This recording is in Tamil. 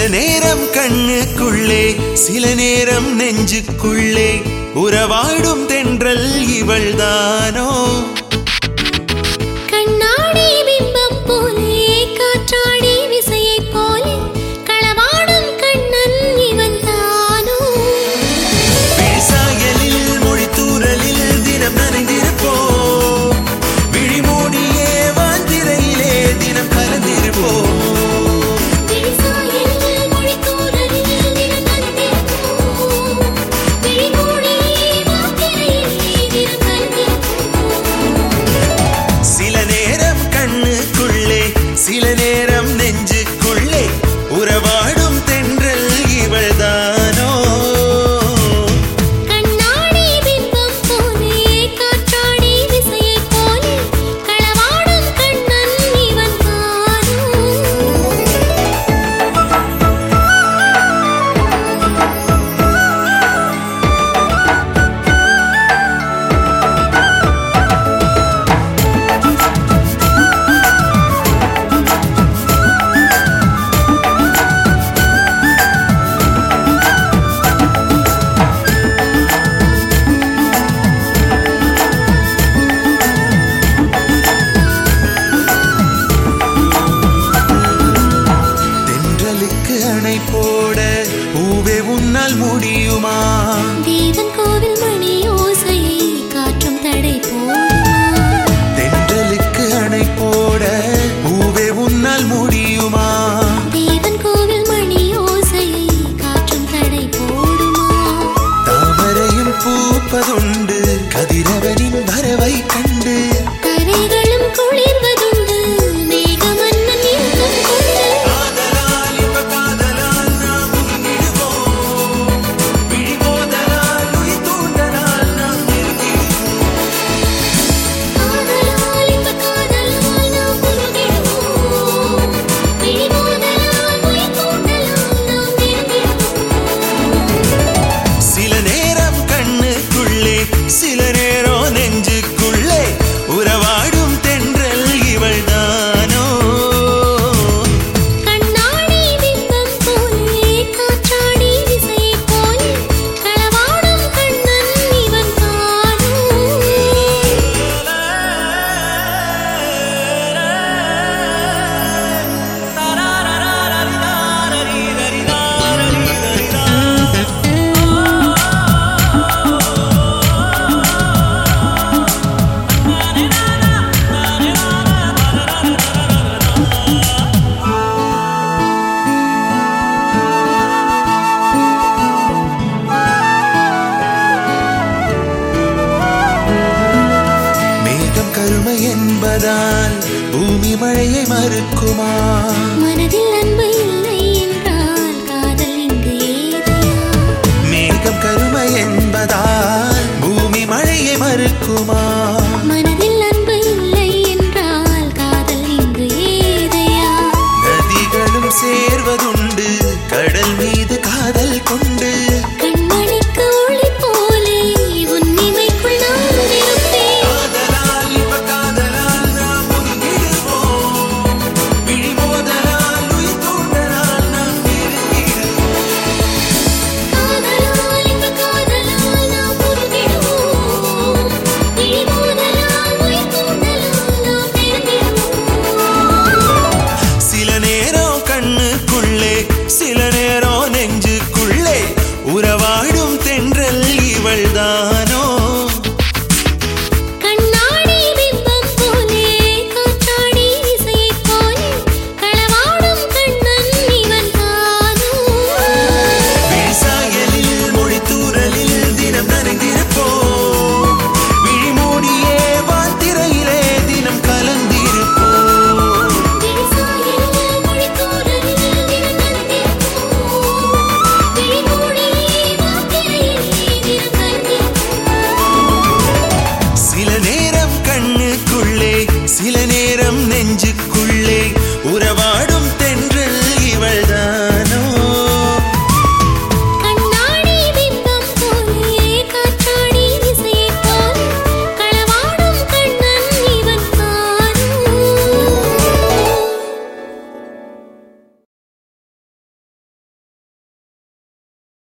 நேரம் கண்ணுக்குள்ளே சில நேரம் நெஞ்சுக்குள்ளே உறவாடும் தென்றல் இவள்தானோ கண்ணாடி பிம்பம் போலே காற்றாடி விசையைப் போலே களவாடும் கண்ணன் இவன் தானோ விழிசாயலில் மொழித்தூரலில் தினம் நனைந்திருப்போம் விழிமூடியே வாந்திரையிலே தினம் கலந்திருப்போம் விழிசாயலில் மொழித்தூரலில் தினம் கலந்திருப்போம். விழிமூடியே மாத்திரையிலே தினம் கலந்திருப்போம். சில நேரம் கண்ணுக்குள்ளே சில நேரம் நெஞ்சுக்குள்ளே உறவாடும் தென்றல் இவள்தானோ கண்ணாடி பிம்பம் போலே காற்றாடி விசையைப் போலே களவாடும் கண்ணன் இவன் தானோ தென்றலுக்கு அணை போட பூவே உன்னால் முடியுமா தேவன் கோவில் மணி ஓசையை காற்றும் தடை போடுமா தென்றலுக்கு அணை போட பூவே உன்னால் முடியுமா தேவன் கோவில் மணி ஓசையை காற்றும் தடை போடுமா தாமரையும் பூப்பதுண்டு கதிரவனின் வரவை கண்டு கரைகளும் குளிர்வதுண்டு மேகமன்னன் இயக்கம் கொண்டு காதலால் இன்ப காதலால் நாம் உருகிடுவோம். விழிமோதலால் உயிர் தூண்டலால் நாம் நெருங்கிடுவோம். காதலால் இந்த காதலால் நாம் உருகிடுவோம் விழிமோதலால் உயிர் தூண்டலால் நாம் நெருங்கிடுவோம் சில நேரம் கண்ணுக்குள்ளே சில நேரம் நெஞ்சுக்குள்ளே உறவாடும் தென்றல் இவள்தானோ கண்ணாடி பிம்பம் போலே காற்றாடி விசையைப் போலே களவாடும் கண்ணன் இவன் தானோ மேகம் கருமை என்பதால் பூமி மழையை மறுக்குமா மனதில் அன்பு இல்லை என்றால் காதல் இங்கு ஏதையா மேகம் கருமை என்பதால் பூமி மழையை மறுக்குமா